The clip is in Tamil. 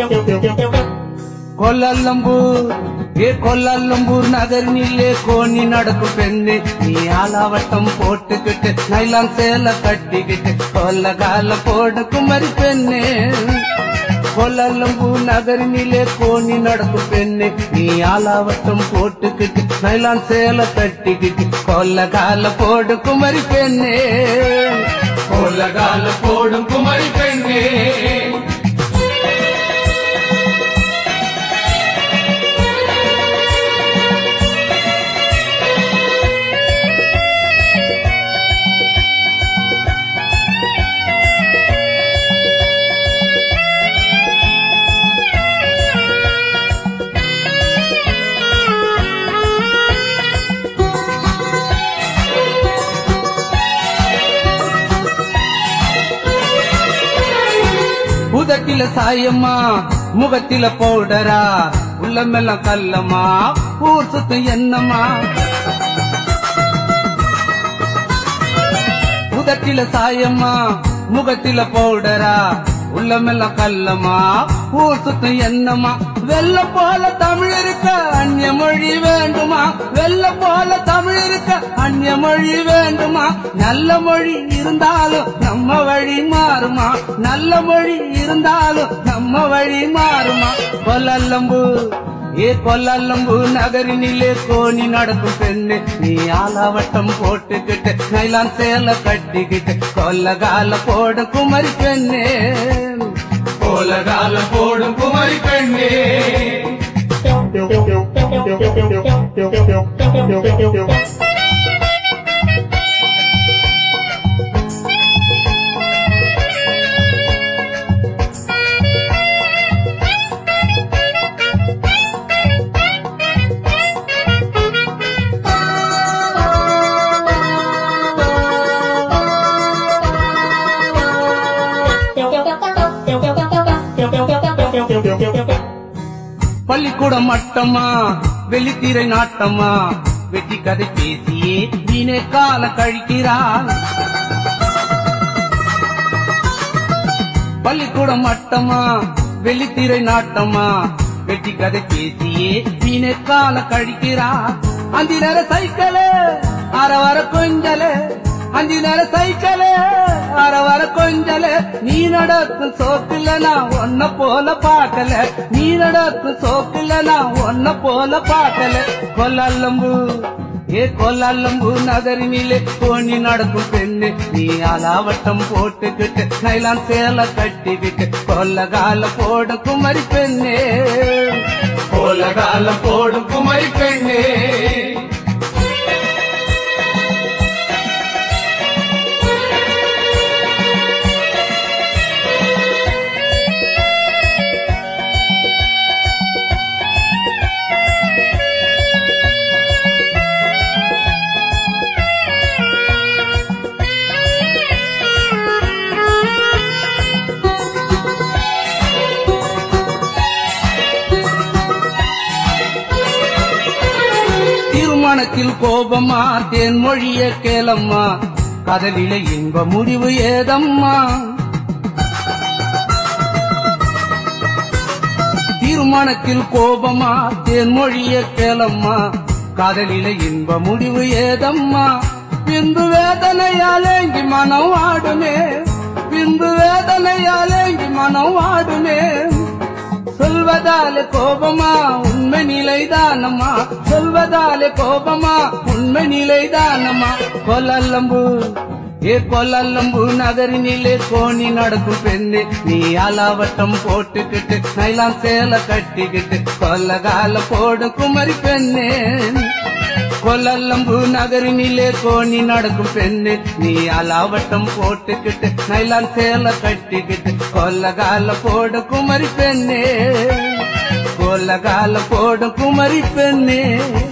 கொல்லம்பூர் ஏ கொல்லம்பூர் நகரினிலே கோணி நடக்கும் பெண்ணு நீ ஆலாவட்டம் போட்டுக்கிட்டு நைலான் சேலை கட்டிக்கிட்டு கொல்ல கால போடு குமரி பெண்ணு கொல்லம்பூர் நகரினிலே கோணி நடக்கும் பெண்ணு நீ ஆலாவட்டம் போட்டுக்கிட்டு நைலான் சேலை கட்டிக்கிட்டு கொல்ல கால போடு குமரி பெண்ணே கொல்ல கால போடும் குமரி பெண்ணே உதட்டில சாயம்மா முகத்தில பவுடரா உள்ளமெல்லாம் கல்லம்மா ஊர் சுத்தம் என்னம்மா உதட்டில சாயம்மா முகத்தில பவுடரா உள்ளமெல்லாம் கல்லம்மா ஊர் சுத்தம் என்னம்மா வெள்ள போல தமிழ் இருக்க அந்நிய மொழி வேண்டுமா வெள்ள போல தமிழ் இருக்க அந்நிய மொழி வேண்டுமா நல்ல மொழி இருந்தாலும் நம்ம வழி மாறுமா நல்ல மொழி இருந்தாலும் நம்ம வழி மாறுமா கொல்லம்பு ஏ கொல்லம்பு நகரினிலே கோணி நடக்கும் பெண்ணு நீ ஆலாவட்டம் போட்டுக்கிட்டு நைலான் சேலை கட்டிக்கிட்டு கொல்லகால போடு குமரி பெண்ணே கொல்லகால போடும் குமரி பெண்ணே பள்ளிக்கூடம் மட்டமா வெளித்திரை நாட்டமா வெட்டி கதை பேசியே நீனே கால கழிக்கிறான் பள்ளிக்கூடம் மட்டமா வெளித்திரை நாட்டமா வெட்டி கதை பேசியே நீனே கால கழிக்கிறா அந்தி நேர சைக்கிளு அரை வர கொஞ்சலு அஞ்சு நேர சைக்கிளு அரை வர கொஞ்சலு நீ நடக்கும் சோக்குல நான் ஒன்ன போல பார்க்கல நீ நடக்கும் சோக்குல நான் ஒன்ன போல பார்க்கல கொல்லம்பு ஏ கொல்லம்பு நகரினிலே கோணி நடக்கும் பெண்ணு நீ அலாவட்டம் போட்டுக்கிட்டு நைலான் சேலை கட்டிக்கிட்டு கொல்லகால போடு குமரி பெண்ணே கொல்லகால போடும் குமரி பெண்ணே திருமணத்தில் கோபமா தேன்மொழிய கேளம்மா கதலில இன்ப முடிவு ஏதம்மா திருமணத்தில் கோபமா தேன்மொழிய கேளம்மா காதலில இன்ப முடிவு ஏதம்மா பிந்து வேதனையாலேங்கி மனம் ஆடுமே பிந்து வேதனையாலேங்கி மனம் ஆடுமே சொல்வதாலே கோபமா உண்மை நிலைதானம்மா சொல்வதாலே கோபமா உண்மை நிலைதானம்மா கொல்லம்பு ஏ கொல்லம்பு நகரினிலே கோணி நடக்கும் பெண்ணு நீ அலாவட்டம் போட்டுக்கிட்டு நைலான் சேலை கட்டிக்கிட்டு கொல்லகால போடு குமரி பெண்ணே கொல்லம்பு நகரினிலே கோணி நடக்கும் பெண்ணு நீ அலாவட்டம் போட்டுக்கிட்டு நைலான் சேலை கட்டிக்கிட்டு கொல்லகால போடு குமரி பெண்ணே கொல்லகால போடு குமரி பெண்ணே